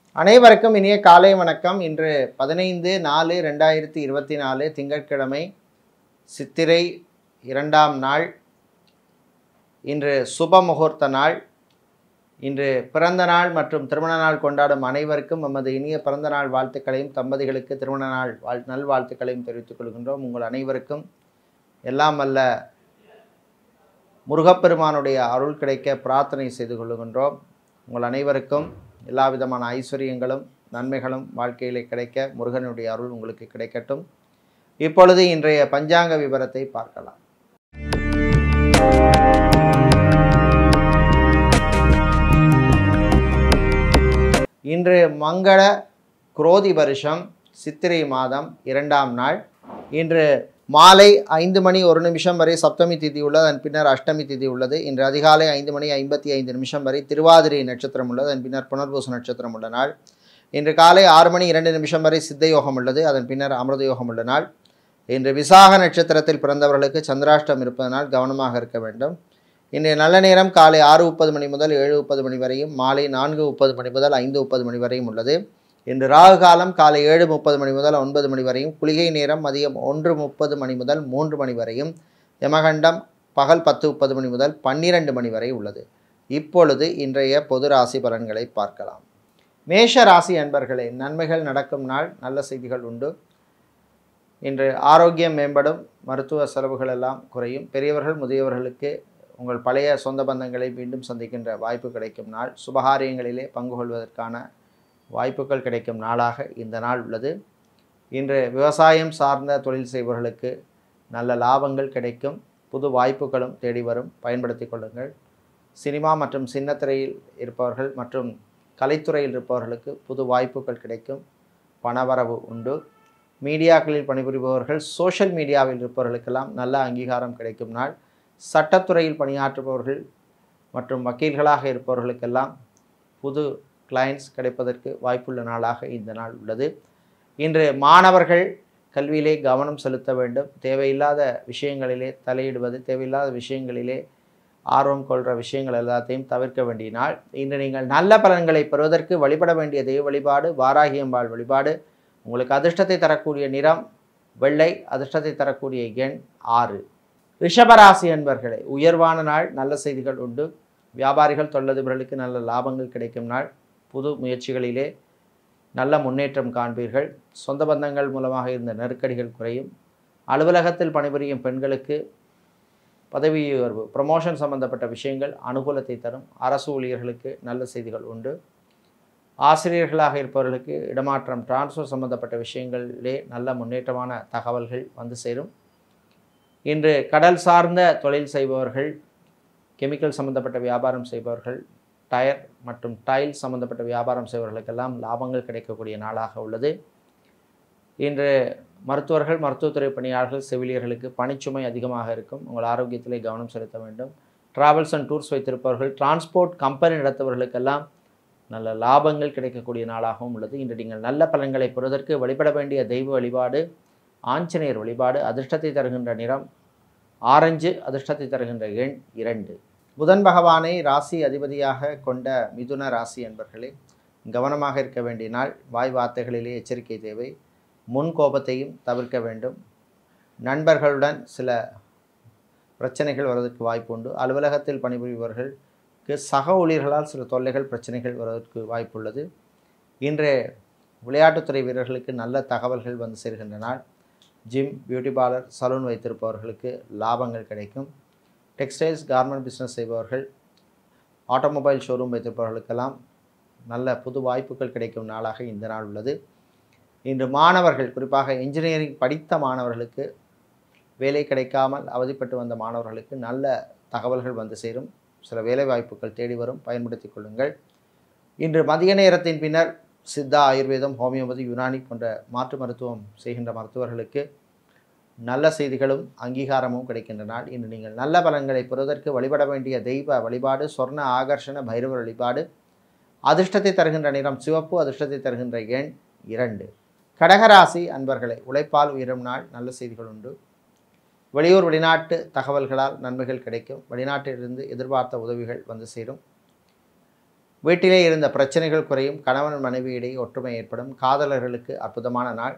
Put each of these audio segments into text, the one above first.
அனைவருக்கும் இனிய காலை வணக்கம் இன்று பதினைந்து நாலு ரெண்டாயிரத்தி இருபத்தி நாலு திங்கட்கிழமை சித்திரை இரண்டாம் நாள் இன்று சுப முகூர்த்த நாள் இன்று பிறந்த நாள் மற்றும் திருமண நாள் கொண்டாடும் அனைவருக்கும் நமது இனிய பிறந்த நாள் வாழ்த்துக்களையும் தம்பதிகளுக்கு திருமண நாள் வாழ் நல்வாழ்த்துக்களையும் தெரிவித்துக் கொள்கின்றோம் உங்கள் அனைவருக்கும் எல்லாம் வல்ல முருகப்பெருமானுடைய அருள் கிடைக்க பிரார்த்தனை செய்து கொள்கின்றோம் உங்கள் அனைவருக்கும் எல்லா விதமான ஐஸ்வர்யங்களும் நன்மைகளும் வாழ்க்கையிலே கிடைக்க முருகனுடைய அருள் உங்களுக்கு கிடைக்கட்டும் இப்பொழுது இன்றைய பஞ்சாங்க விவரத்தை பார்க்கலாம் இன்று மங்கள குரோதி வருஷம் சித்திரை மாதம் இரண்டாம் நாள் இன்று மாலை ஐந்து மணி ஒரு நிமிஷம் வரை சப்தமி திதி உள்ளது அதன் பின்னர் அஷ்டமி திதி உள்ளது இன்று அதிகாலை ஐந்து மணி ஐம்பத்தி ஐந்து நிமிஷம் வரை திருவாதிரை நட்சத்திரம் உள்ளது அதன் பின்னர் புனர்பூச நட்சத்திரம் உள்ள நாள் இன்று காலை ஆறு மணி இரண்டு நிமிஷம் வரை சித்த யோகம் உள்ளது அதன் பின்னர் அமிர்த யோகம் உள்ள நாள் இன்று விசாக நட்சத்திரத்தில் பிறந்தவர்களுக்கு சந்திராஷ்டம் இருப்பதனால் கவனமாக இருக்க வேண்டும் இன்றைய நல்ல நேரம் காலை ஆறு முப்பது மணி முதல் ஏழு முப்பது மணி வரையும் மாலை நான்கு முப்பது மணி முதல் ஐந்து முப்பது மணி வரையும் உள்ளது இன்று ராகு காலம் காலை ஏழு முப்பது மணி முதல் ஒன்பது மணி வரையும் குளிகை நேரம் மதியம் ஒன்று முப்பது மணி முதல் மூன்று மணி வரையும் யமகண்டம் பகல் பத்து முப்பது மணி முதல் பன்னிரண்டு மணி வரை உள்ளது இப்பொழுது இன்றைய பொது ராசி பலன்களை பார்க்கலாம் மேஷ ராசி அன்பர்களே நன்மைகள் நடக்கும் நாள் நல்ல செய்திகள் உண்டு இன்று ஆரோக்கியம் மேம்படும் மருத்துவ செலவுகள் எல்லாம் குறையும் பெரியவர்கள் முதியவர்களுக்கு உங்கள் பழைய சொந்த பந்தங்களை மீண்டும் சந்திக்கின்ற வாய்ப்பு கிடைக்கும் நாள் சுபகாரியங்களிலே பங்கு கொள்வதற்கான வாய்ப்புகள் கிடைக்கும் நாளாக இந்த நாள் உள்ளது இன்று விவசாயம் சார்ந்த தொழில் செய்பவர்களுக்கு நல்ல லாபங்கள் கிடைக்கும் புது வாய்ப்புகளும் தேடி வரும் பயன்படுத்தி கொள்ளுங்கள் சினிமா மற்றும் சின்னத்திரையில் இருப்பவர்கள் மற்றும் கலைத்துறையில் இருப்பவர்களுக்கு புது வாய்ப்புகள் கிடைக்கும் பணவரவு உண்டு மீடியாக்களில் பணிபுரிபவர்கள் சோஷியல் மீடியாவில் இருப்பவர்களுக்கெல்லாம் நல்ல அங்கீகாரம் கிடைக்கும் நாள் சட்டத்துறையில் பணியாற்றுபவர்கள் மற்றும் வக்கீல்களாக இருப்பவர்களுக்கெல்லாம் புது கிளைண்ட்ஸ் கிடைப்பதற்கு வாய்ப்புள்ள நாளாக இந்த நாள் உள்ளது இன்று மாணவர்கள் கல்வியிலே கவனம் செலுத்த வேண்டும் தேவையில்லாத விஷயங்களிலே தலையிடுவது தேவையில்லாத விஷயங்களிலே ஆர்வம் கொள்கிற விஷயங்கள் எல்லாத்தையும் தவிர்க்க வேண்டிய நாள் இன்று நீங்கள் நல்ல பலன்களை பெறுவதற்கு வழிபட வேண்டிய தெய்வ வழிபாடு வாராகியம்பாள் வழிபாடு உங்களுக்கு அதிர்ஷ்டத்தை தரக்கூடிய நிறம் வெள்ளை அதிர்ஷ்டத்தை தரக்கூடிய எண் ஆறு ரிஷபராசி என்பர்களே உயர்வான நாள் நல்ல செய்திகள் உண்டு வியாபாரிகள் தொழிலதிபர்களுக்கு நல்ல லாபங்கள் கிடைக்கும் நாள் புது முயற்சிகளிலே நல்ல முன்னேற்றம் காண்பீர்கள் சொந்த பந்தங்கள் மூலமாக இருந்த நெருக்கடிகள் குறையும் அலுவலகத்தில் பணிபுரியும் பெண்களுக்கு பதவி உயர்வு ப்ரமோஷன் சம்பந்தப்பட்ட விஷயங்கள் அனுகூலத்தை தரும் அரசு ஊழியர்களுக்கு நல்ல செய்திகள் உண்டு ஆசிரியர்களாக இருப்பவர்களுக்கு இடமாற்றம் டிரான்ஸ்ஃபர் சம்பந்தப்பட்ட விஷயங்களிலே நல்ல முன்னேற்றமான தகவல்கள் வந்து சேரும் இன்று கடல் சார்ந்த தொழில் செய்பவர்கள் கெமிக்கல் சம்பந்தப்பட்ட வியாபாரம் செய்பவர்கள் டயர் மற்றும் டைல் சம்பந்தப்பட்ட வியாபாரம் செய்பவர்களுக்கெல்லாம் லாபங்கள் கிடைக்கக்கூடிய நாளாக உள்ளது இன்று மருத்துவர்கள் மருத்துவத்துறை பணியாளர்கள் செவிலியர்களுக்கு பணிச்சுமை அதிகமாக இருக்கும் உங்கள் ஆரோக்கியத்திலே கவனம் செலுத்த வேண்டும் டிராவல்ஸ் அண்ட் டூர்ஸ் வைத்திருப்பவர்கள் டிரான்ஸ்போர்ட் கம்பெனி நடத்துபவர்களுக்கெல்லாம் நல்ல லாபங்கள் கிடைக்கக்கூடிய நாளாகவும் உள்ளது இன்று நீங்கள் நல்ல பலன்களை பெறுவதற்கு வழிபட வேண்டிய தெய்வ வழிபாடு ஆஞ்சநேயர் வழிபாடு அதிர்ஷ்டத்தை தருகின்ற நிறம் ஆரஞ்சு அதிர்ஷ்டத்தை தருகின்ற எண் இரண்டு புதன் பகவானை ராசி அதிபதியாக கொண்ட மிதுன ராசி என்பர்களே கவனமாக இருக்க வேண்டிய நாள் வாய் வார்த்தைகளிலே எச்சரிக்கை தேவை முன் கோபத்தையும் தவிர்க்க வேண்டும் நண்பர்களுடன் சில பிரச்சனைகள் வருவதற்கு வாய்ப்பு உண்டு அலுவலகத்தில் பணிபுரிபவர்களுக்கு சக ஊழியர்களால் சில தொல்லைகள் பிரச்சனைகள் வருவதற்கு வாய்ப்புள்ளது இன்று விளையாட்டுத்துறை வீரர்களுக்கு நல்ல தகவல்கள் வந்து சேர்கின்ற நாள் ஜிம் பியூட்டி பார்லர் சலூன் வைத்திருப்பவர்களுக்கு லாபங்கள் கிடைக்கும் டெக்ஸ்டைல்ஸ் கார்மெண்ட் பிஸ்னஸ் செய்பவர்கள் ஆட்டோமொபைல் ஷோரூம் வைத்திருப்பவர்களுக்கெல்லாம் நல்ல புது வாய்ப்புகள் கிடைக்கும் நாளாக இந்த நாள் உள்ளது இன்று மாணவர்கள் குறிப்பாக இன்ஜினியரிங் படித்த மாணவர்களுக்கு வேலை கிடைக்காமல் அவதிப்பட்டு வந்த மாணவர்களுக்கு நல்ல தகவல்கள் வந்து சேரும் சில வேலை வாய்ப்புகள் தேடி வரும் பயன்படுத்தி கொள்ளுங்கள் இன்று மதிய நேரத்தின் பின்னர் சித்தா ஆயுர்வேதம் ஹோமியோபதி யுனானி போன்ற மாற்று மருத்துவம் செய்கின்ற மருத்துவர்களுக்கு நல்ல செய்திகளும் அங்கீகாரமும் கிடைக்கின்ற நாள் இன்று நீங்கள் நல்ல பலன்களை பெறுவதற்கு வழிபட வேண்டிய தெய்வ வழிபாடு சொர்ண ஆகர்ஷண பைரவர் வழிபாடு அதிர்ஷ்டத்தை தருகின்ற நிறம் சிவப்பு அதிர்ஷ்டத்தை தருகின்ற எண் இரண்டு கடகராசி அன்பர்களை உழைப்பால் உயரும் நாள் நல்ல செய்திகள் உண்டு வெளியூர் வெளிநாட்டு தகவல்களால் நன்மைகள் கிடைக்கும் வெளிநாட்டிலிருந்து எதிர்பார்த்த உதவிகள் வந்து சேரும் வீட்டிலே இருந்த பிரச்சனைகள் குறையும் கணவன் மனைவியிடையே ஒற்றுமை ஏற்படும் காதலர்களுக்கு அற்புதமான நாள்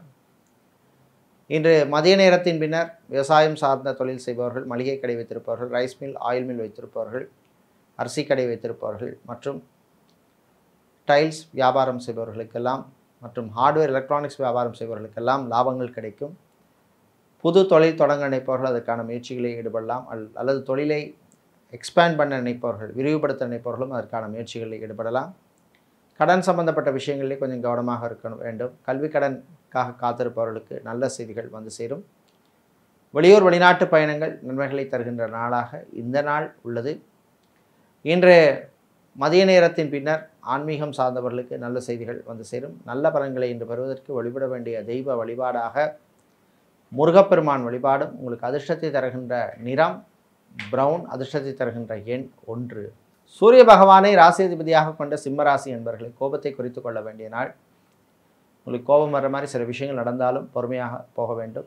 இன்று மதிய நேரத்தின் பின்னர் விவசாயம் சார்ந்த தொழில் செய்பவர்கள் மளிகை கடை வைத்திருப்பவர்கள் ரைஸ் மில் ஆயில் மில் வைத்திருப்பவர்கள் அரிசி கடை வைத்திருப்பவர்கள் மற்றும் டைல்ஸ் வியாபாரம் செய்பவர்களுக்கெல்லாம் மற்றும் ஹார்ட்வேர் எலக்ட்ரானிக்ஸ் வியாபாரம் செய்பவர்களுக்கெல்லாம் லாபங்கள் கிடைக்கும் புது தொழில் தொடங்க நினைப்பவர்கள் அதற்கான முயற்சிகளில் ஈடுபடலாம் அல்- அல்லது தொழிலை எக்ஸ்பேண்ட் பண்ண நினைப்பவர்கள் விரிவுபடுத்த நினைப்பவர்களும் அதற்கான முயற்சிகளில் ஈடுபடலாம் கடன் சம்பந்தப்பட்ட விஷயங்களிலே கொஞ்சம் கவனமாக இருக்க வேண்டும் கல்வி கடனுக்காக காத்திருப்பவர்களுக்கு நல்ல செய்திகள் வந்து சேரும் வெளியூர் வெளிநாட்டு பயணங்கள் நன்மைகளை தருகின்ற நாளாக இந்த நாள் உள்ளது இன்று மதிய நேரத்தின் பின்னர் ஆன்மீகம் சார்ந்தவர்களுக்கு நல்ல செய்திகள் வந்து சேரும் நல்ல பலன்களை இன்று பெறுவதற்கு வழிபட வேண்டிய தெய்வ வழிபாடாக முருகப்பெருமான் வழிபாடும் உங்களுக்கு அதிர்ஷ்டத்தை தருகின்ற நிறம் பிரவுன் அதிர்ஷ்டத்தை தருகின்ற எண் ஒன்று சூரிய பகவானை ராசியதிபதியாக கொண்ட சிம்ம ராசி என்பவர்களை கோபத்தை குறித்து கொள்ள வேண்டிய நாள் உங்களுக்கு கோபம் வர்ற மாதிரி சில விஷயங்கள் நடந்தாலும் பொறுமையாக போக வேண்டும்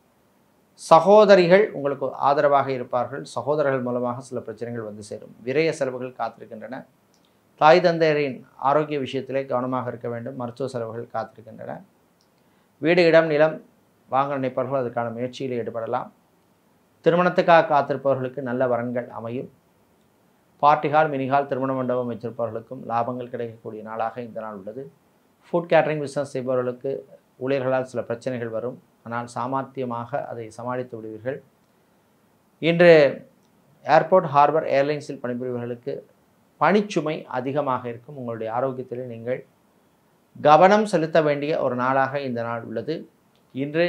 சகோதரிகள் உங்களுக்கு ஆதரவாக இருப்பார்கள் சகோதரர்கள் மூலமாக சில பிரச்சனைகள் வந்து சேரும் விரய செலவுகள் காத்திருக்கின்றன தாய் தந்தையரின் ஆரோக்கிய விஷயத்திலே கவனமாக இருக்க வேண்டும் மருத்துவ செலவுகள் காத்திருக்கின்றன வீடு இடம் நிலம் வாங்க நினைப்பவர்கள் அதற்கான முயற்சியில் ஈடுபடலாம் திருமணத்துக்காக காத்திருப்பவர்களுக்கு நல்ல வரன்கள் அமையும் பார்ட்டிகால் மினிகால் திருமண மண்டபம் வைத்திருப்பவர்களுக்கும் லாபங்கள் கிடைக்கக்கூடிய நாளாக இந்த நாள் உள்ளது ஃபுட் கேட்டரிங் பிஸ்னஸ் செய்பவர்களுக்கு ஊழியர்களால் சில பிரச்சனைகள் வரும் ஆனால் சாமர்த்தியமாக அதை சமாளித்து விடுவீர்கள் இன்று ஏர்போர்ட் ஹார்பர் ஏர்லைன்ஸில் பணிபுரிபவர்களுக்கு பணிச்சுமை அதிகமாக இருக்கும் உங்களுடைய ஆரோக்கியத்தில் நீங்கள் கவனம் செலுத்த வேண்டிய ஒரு நாளாக இந்த நாள் உள்ளது இன்று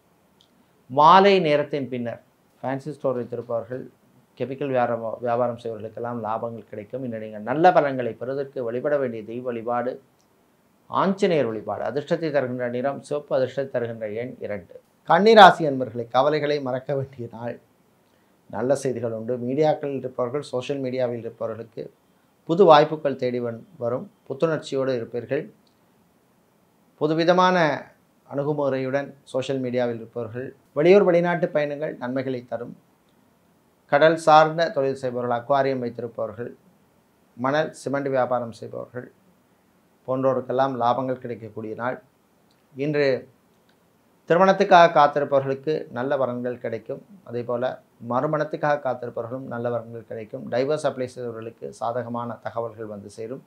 மாலை நேரத்தின் பின்னர் ஃபேன்சி ஸ்டோர் வைத்திருப்பவர்கள் கெமிக்கல் வியாபாரம் வியாபாரம் செய்வர்களுக்கெல்லாம் லாபங்கள் கிடைக்கும் இன்று நீங்கள் நல்ல பலன்களை பெறுவதற்கு வழிபட வேண்டிய தெய்வ வழிபாடு ஆஞ்சநேயர் வழிபாடு அதிர்ஷ்டத்தை தருகின்ற நிறம் சிவப்பு அதிர்ஷ்டத்தை தருகின்ற எண் இரண்டு கன்னிராசி என்பர்களை கவலைகளை மறக்க வேண்டிய நாள் நல்ல செய்திகள் உண்டு மீடியாக்களில் இருப்பவர்கள் சோஷியல் மீடியாவில் இருப்பவர்களுக்கு புது வாய்ப்புகள் தேடி வந் வரும் புத்துணர்ச்சியோடு இருப்பீர்கள் புதுவிதமான அணுகுமுறையுடன் சோஷியல் மீடியாவில் இருப்பவர்கள் வெளியூர் வெளிநாட்டு பயணங்கள் நன்மைகளை தரும் கடல் சார்ந்த தொழில் செய்பவர்கள் அக்வாரியம் வைத்திருப்பவர்கள் மணல் சிமெண்ட் வியாபாரம் செய்பவர்கள் போன்றோருக்கெல்லாம் லாபங்கள் கிடைக்கக்கூடிய நாள் இன்று திருமணத்துக்காக காத்திருப்பவர்களுக்கு நல்ல வரன்கள் கிடைக்கும் அதே போல் மறுமணத்துக்காக காத்திருப்பவர்களும் நல்ல வரன்கள் கிடைக்கும் டைவர்ஸ் அப்ளை செய்தவர்களுக்கு சாதகமான தகவல்கள் வந்து சேரும்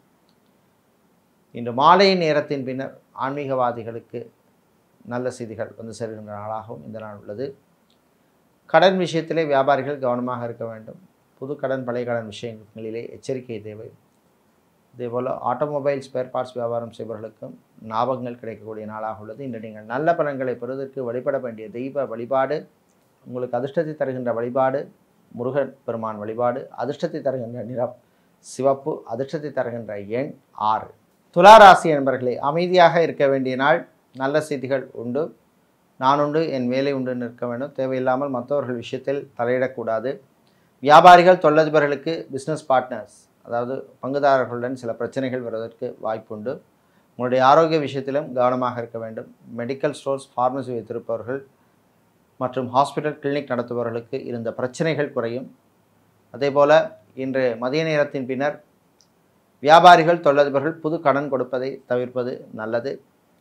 இன்று மாலை நேரத்தின் பின்னர் ஆன்மீகவாதிகளுக்கு நல்ல செய்திகள் வந்து சேர்கின்ற நாளாகவும் இந்த நாள் உள்ளது கடன் விஷயத்திலே வியாபாரிகள் கவனமாக இருக்க வேண்டும் புது கடன் பழைய கடன் விஷயங்களிலே எச்சரிக்கை தேவை இதேபோல் ஆட்டோமொபைல் ஸ்பேர் பார்ட்ஸ் வியாபாரம் செய்பவர்களுக்கும் லாபங்கள் கிடைக்கக்கூடிய நாளாக உள்ளது இன்று நீங்கள் நல்ல பலன்களை பெறுவதற்கு வழிபட வேண்டிய தெய்வ வழிபாடு உங்களுக்கு அதிர்ஷ்டத்தை தருகின்ற வழிபாடு முருகன் பெருமான் வழிபாடு அதிர்ஷ்டத்தை தருகின்ற நிறம் சிவப்பு அதிர்ஷ்டத்தை தருகின்ற எண் ஆறு துளாராசி என்பர்களே அமைதியாக இருக்க வேண்டிய நாள் நல்ல செய்திகள் உண்டு நான் உண்டு என் வேலை உண்டு நிற்க வேண்டும் தேவையில்லாமல் மற்றவர்கள் விஷயத்தில் தலையிடக்கூடாது வியாபாரிகள் தொழிலதிபர்களுக்கு பிஸ்னஸ் பார்ட்னர்ஸ் அதாவது பங்குதாரர்களுடன் சில பிரச்சனைகள் வருவதற்கு வாய்ப்புண்டு உங்களுடைய ஆரோக்கிய விஷயத்திலும் கவனமாக இருக்க வேண்டும் மெடிக்கல் ஸ்டோர்ஸ் ஃபார்மசி வைத்திருப்பவர்கள் மற்றும் ஹாஸ்பிட்டல் கிளினிக் நடத்துபவர்களுக்கு இருந்த பிரச்சனைகள் குறையும் அதேபோல் இன்று மதிய நேரத்தின் பின்னர் வியாபாரிகள் தொழிலதிபர்கள் புது கடன் கொடுப்பதை தவிர்ப்பது நல்லது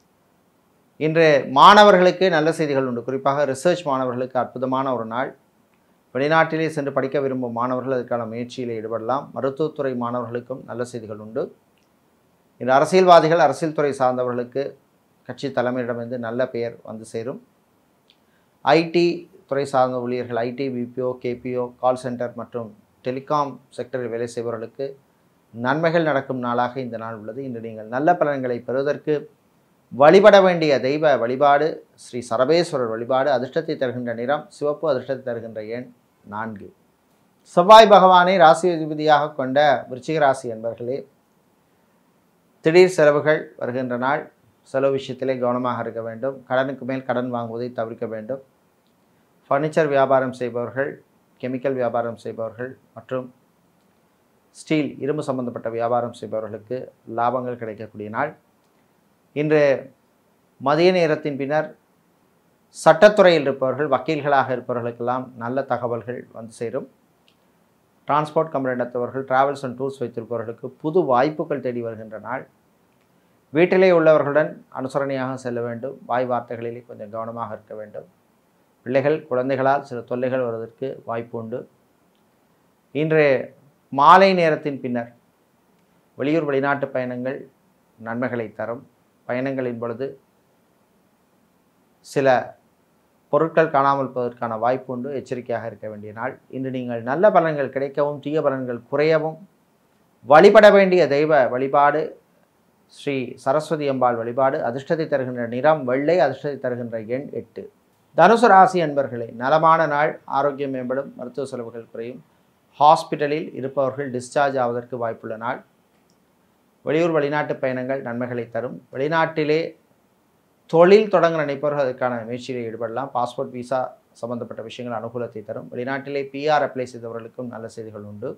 இன்று மாணவர்களுக்கு நல்ல செய்திகள் உண்டு குறிப்பாக ரிசர்ச் மாணவர்களுக்கு அற்புதமான ஒரு நாள் வெளிநாட்டிலே சென்று படிக்க விரும்பும் மாணவர்கள் அதற்கான முயற்சியில் ஈடுபடலாம் மருத்துவத்துறை மாணவர்களுக்கும் நல்ல செய்திகள் உண்டு இன்று அரசியல்வாதிகள் அரசியல் துறை சார்ந்தவர்களுக்கு கட்சி தலைமையிடமிருந்து நல்ல பெயர் வந்து சேரும் ஐடி துறை சார்ந்த ஊழியர்கள் IT BPO KPO call centre மற்றும் டெலிகாம் செக்டரில் வேலை செய்பவர்களுக்கு நன்மைகள் நடக்கும் நாளாக இந்த நாள் உள்ளது இன்று நீங்கள் நல்ல பலன்களை பெறுவதற்கு வழிபட வேண்டிய தெய்வ வழிபாடு ஸ்ரீ சரபேஸ்வரர் வழிபாடு அதிர்ஷ்டத்தை தருகின்ற நிறம் சிவப்பு அதிர்ஷ்டத்தை தருகின்ற எண் நான்கு செவ்வாய் பகவானை ராசி அதிபதியாக கொண்ட விருச்சிக ராசி என்பர்களே திடீர் செலவுகள் வருகின்ற நாள் செலவு விஷயத்திலே கவனமாக இருக்க வேண்டும் கடனுக்கு மேல் கடன் வாங்குவதை தவிர்க்க வேண்டும் ஃபர்னிச்சர் வியாபாரம் செய்பவர்கள் கெமிக்கல் வியாபாரம் செய்பவர்கள் மற்றும் ஸ்டீல் இரும்பு சம்பந்தப்பட்ட வியாபாரம் செய்பவர்களுக்கு லாபங்கள் கிடைக்கக்கூடிய நாள் இன்று மதிய நேரத்தின் பின்னர் சட்டத்துறையில் இருப்பவர்கள் வக்கீல்களாக இருப்பவர்களுக்கெல்லாம் நல்ல தகவல்கள் வந்து சேரும் டிரான்ஸ்போர்ட் கம்பெனி நடத்துபவர்கள் டிராவல்ஸ் அண்ட் டூர்ஸ் வைத்திருப்பவர்களுக்கு புது வாய்ப்புகள் தேடி வருகின்ற நாள் வீட்டிலே உள்ளவர்களுடன் அனுசரணையாக செல்ல வேண்டும் வாய் வார்த்தைகளிலே கொஞ்சம் கவனமாக இருக்க வேண்டும் பிள்ளைகள் குழந்தைகளால் சில தொல்லைகள் வருவதற்கு வாய்ப்பு உண்டு இன்று மாலை நேரத்தின் பின்னர் வெளியூர் வெளிநாட்டு பயணங்கள் நன்மைகளை தரும் பயணங்களின் பொழுது சில பொருட்கள் காணாமல் போவதற்கான வாய்ப்பு உண்டு எச்சரிக்கையாக இருக்க வேண்டிய நாள் இன்று நீங்கள் நல்ல பலன்கள் கிடைக்கவும் தீய பலன்கள் குறையவும் வழிபட வேண்டிய தெய்வ வழிபாடு ஸ்ரீ சரஸ்வதி அம்பாள் வழிபாடு அதிர்ஷ்டத்தை தருகின்ற நிறம் வெள்ளை அதிர்ஷ்டத்தை தருகின்ற எண் எட்டு தனுசு ராசி அன்பர்களே நலமான நாள் ஆரோக்கியம் மேம்படும் மருத்துவ செலவுகள் குறையும் ஹாஸ்பிட்டலில் இருப்பவர்கள் டிஸ்சார்ஜ் ஆவதற்கு வாய்ப்புள்ள நாள் வெளியூர் வெளிநாட்டு பயணங்கள் நன்மைகளை தரும் வெளிநாட்டிலே தொழில் தொடங்க நினைப்பவர்கள் அதற்கான முயற்சியில் ஈடுபடலாம் பாஸ்போர்ட் விசா சம்பந்தப்பட்ட விஷயங்கள் அனுகூலத்தை தரும் வெளிநாட்டிலே பிஆர் அப்ளை செய்தவர்களுக்கும் நல்ல செய்திகள் உண்டு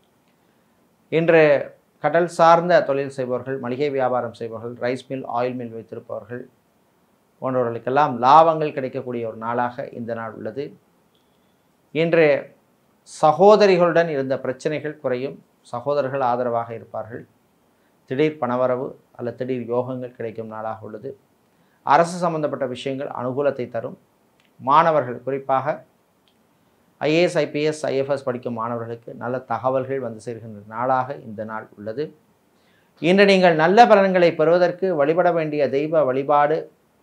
இன்று கடல் சார்ந்த தொழில் செய்பவர்கள் மளிகை வியாபாரம் செய்பவர்கள் ரைஸ் மில் ஆயில் மில் வைத்திருப்பவர்கள் போன்றவர்களுக்கெல்லாம் லாபங்கள் கிடைக்கக்கூடிய ஒரு நாளாக இந்த நாள் உள்ளது இன்று சகோதரிகளுடன் இருந்த பிரச்சனைகள் குறையும் சகோதரர்கள் ஆதரவாக இருப்பார்கள் திடீர் பணவரவு அல்லது திடீர் யோகங்கள் கிடைக்கும் நாளாக உள்ளது அரசு சம்பந்தப்பட்ட விஷயங்கள் அனுகூலத்தை தரும் மாணவர்கள் குறிப்பாக ஐஏஎஸ் ஐபிஎஸ் ஐஎஃப்எஸ் படிக்கும் மாணவர்களுக்கு நல்ல தகவல்கள் வந்து சேர்கின்ற நாளாக இந்த நாள் உள்ளது இன்று நீங்கள் நல்ல பலன்களை பெறுவதற்கு வழிபட வேண்டிய தெய்வ வழிபாடு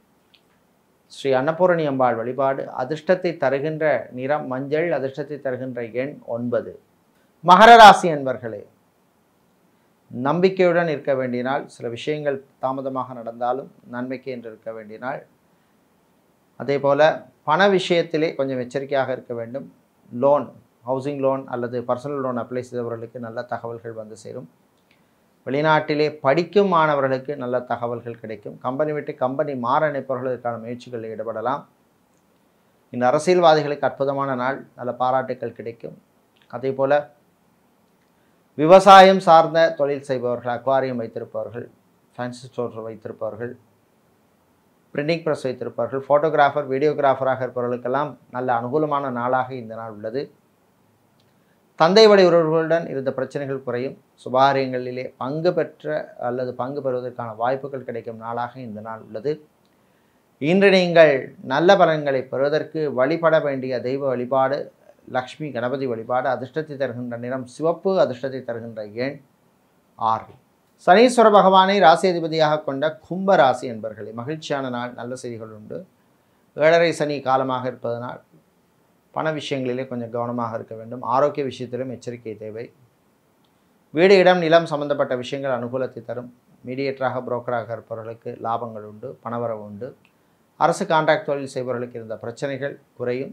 ஸ்ரீ அன்னபூரணி அம்பாள் வழிபாடு அதிர்ஷ்டத்தை தருகின்ற நிறம் மஞ்சள் அதிர்ஷ்டத்தை தருகின்ற எண் ஒன்பது மகர ராசி அன்பர்களே நம்பிக்கையுடன் இருக்க வேண்டிய நாள் சில விஷயங்கள் தாமதமாக நடந்தாலும் நன்மைக்கு என்று இருக்க வேண்டிய நாள் அதே போல் பண விஷயத்திலே கொஞ்சம் எச்சரிக்கையாக இருக்க வேண்டும் லோன் ஹவுசிங் லோன் அல்லது பர்சனல் லோன் அப்ளை செய்தவர்களுக்கு நல்ல தகவல்கள் வந்து சேரும் வெளிநாட்டிலே படிக்கும் மாணவர்களுக்கு நல்ல தகவல்கள் கிடைக்கும் கம்பெனி விட்டு கம்பெனி மாற நினைப்பவர்களுக்கான முயற்சிகளில் ஈடுபடலாம் இந்த அரசியல்வாதிகளுக்கு அற்புதமான நாள் நல்ல பாராட்டுக்கள் கிடைக்கும் அதே போல் விவசாயம் சார்ந்த தொழில் செய்பவர்கள் அக்வாரியம் வைத்திருப்பவர்கள் ஃபேன்சி ஸ்டோர் வைத்திருப்பவர்கள் பிரிண்டிங் ப்ரெஸ் வைத்திருப்பவர்கள் ஃபோட்டோகிராஃபர் வீடியோகிராஃபராக இருப்பவர்களுக்கெல்லாம் நல்ல அனுகூலமான நாளாக இந்த நாள் உள்ளது தந்தை வழி உறவுகளுடன் இருந்த பிரச்சனைகள் குறையும் சுபாரியங்களிலே பங்கு பெற்ற அல்லது பங்கு பெறுவதற்கான வாய்ப்புகள் கிடைக்கும் நாளாக இந்த நாள் உள்ளது இன்று நீங்கள் நல்ல பலன்களை பெறுவதற்கு வழிபட வேண்டிய தெய்வ வழிபாடு லக்ஷ்மி கணபதி வழிபாடு அதிர்ஷ்டத்தை தருகின்ற நிறம் சிவப்பு அதிர்ஷ்டத்தை தருகின்ற எண் ஆறு சனீஸ்வர பகவானை ராசி அதிபதியாக கொண்ட கும்ப ராசி என்பர்களே மகிழ்ச்சியான நாள் நல்ல செய்திகள் உண்டு ஏழரை சனி காலமாக இருப்பதனால் பண விஷயங்களிலே கொஞ்சம் கவனமாக இருக்க வேண்டும் ஆரோக்கிய விஷயத்திலும் எச்சரிக்கை தேவை வீடு இடம் நிலம் சம்பந்தப்பட்ட விஷயங்கள் அனுகூலத்தை தரும் மீடியேட்டராக புரோக்கராக இருப்பவர்களுக்கு லாபங்கள் உண்டு பணவரவு உண்டு அரசு கான்ட்ராக்ட் தொழில் செய்பவர்களுக்கு இருந்த பிரச்சனைகள் குறையும்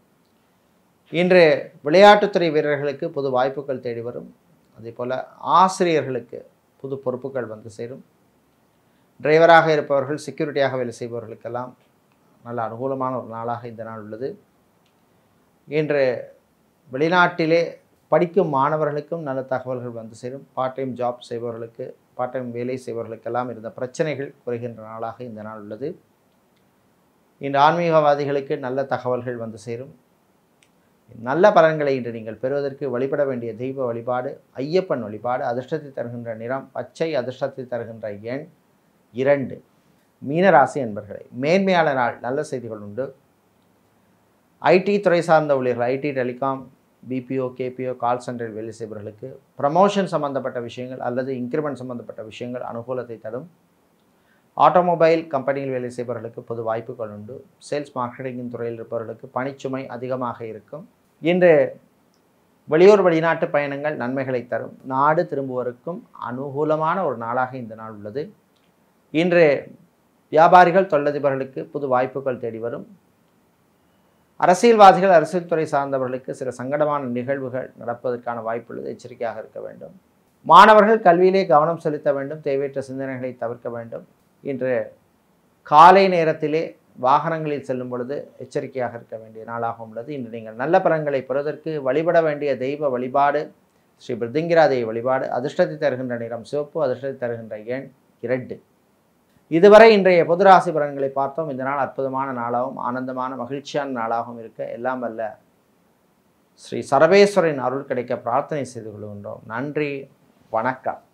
இன்று விளையாட்டுத்துறை வீரர்களுக்கு புது வாய்ப்புகள் தேடி வரும் அதே போல் ஆசிரியர்களுக்கு புது பொறுப்புகள் வந்து சேரும் டிரைவராக இருப்பவர்கள் செக்யூரிட்டியாக வேலை செய்பவர்களுக்கெல்லாம் நல்ல அனுகூலமான ஒரு நாளாக இந்த நாள் உள்ளது இன்று வெளிநாட்டிலே படிக்கும் மாணவர்களுக்கும் நல்ல தகவல்கள் வந்து சேரும் பார்ட் டைம் ஜாப் செய்பவர்களுக்கு பார்ட் டைம் வேலை செய்பவர்களுக்கெல்லாம் இருந்த பிரச்சனைகள் குறைகின்ற நாளாக இந்த நாள் உள்ளது இன்று ஆன்மீகவாதிகளுக்கு நல்ல தகவல்கள் வந்து சேரும் நல்ல பலன்களை இன்று நீங்கள் பெறுவதற்கு வழிபட வேண்டிய தெய்வ வழிபாடு ஐயப்பன் வழிபாடு அதிர்ஷ்டத்தை தருகின்ற நிறம் பச்சை அதிர்ஷ்டத்தை தருகின்ற எண் இரண்டு மீனராசி என்பர்களே மேன்மையான நாள் நல்ல செய்திகள் உண்டு ஐடி துறை சார்ந்த ஊழியர்கள் IT telecom BPO KPO call சென்டரில் வேலை செய்பவர்களுக்கு ப்ரமோஷன் சம்பந்தப்பட்ட விஷயங்கள் அல்லது இன்க்ரிமெண்ட் சம்பந்தப்பட்ட விஷயங்கள் அனுகூலத்தை தரும் ஆட்டோமொபைல் கம்பெனியில் வேலை செய்பவர்களுக்கு பொது வாய்ப்புகள் உண்டு சேல்ஸ் மார்க்கெட்டிங்கின் துறையில் இருப்பவர்களுக்கு பணிச்சுமை அதிகமாக இருக்கும் இன்று வெளியூர் வெளிநாட்டு பயணங்கள் நன்மைகளை தரும் நாடு திரும்புவதற்கும் அனுகூலமான ஒரு நாளாக இந்த நாள் உள்ளது இன்று வியாபாரிகள் தொழிலதிபர்களுக்கு புது வாய்ப்புகள் தேடி வரும் அரசியல்வாதிகள் அரசியல் துறை சார்ந்தவர்களுக்கு சில சங்கடமான நிகழ்வுகள் நடப்பதற்கான வாய்ப்புள்ளது எச்சரிக்கையாக இருக்க வேண்டும் மாணவர்கள் கல்வியிலே கவனம் செலுத்த வேண்டும் தேவையற்ற சிந்தனைகளை தவிர்க்க வேண்டும் இன்று காலை நேரத்திலே வாகனங்களில் செல்லும் பொழுது எச்சரிக்கையாக இருக்க வேண்டிய நாளாக உள்ளது இன்று நீங்கள் நல்ல பலன்களை பெறுவதற்கு வழிபட வேண்டிய தெய்வ வழிபாடு ஸ்ரீ பிருத்திங்கிராதேவி வழிபாடு அதிர்ஷ்டத்தை தருகின்ற நிறம் சிவப்பு அதிர்ஷ்டத்தை தருகின்ற எண் இரண்டு இதுவரை இன்றைய பொது ராசி பலன்களை பார்த்தோம் இந்த நாள் அற்புதமான நாளாகவும் ஆனந்தமான மகிழ்ச்சியான நாளாகவும் இருக்க எல்லாம் வல்ல ஸ்ரீ சரபேஸ்வரின் அருள் கிடைக்க பிரார்த்தனை செய்து கொள்கின்றோம் நன்றி வணக்கம்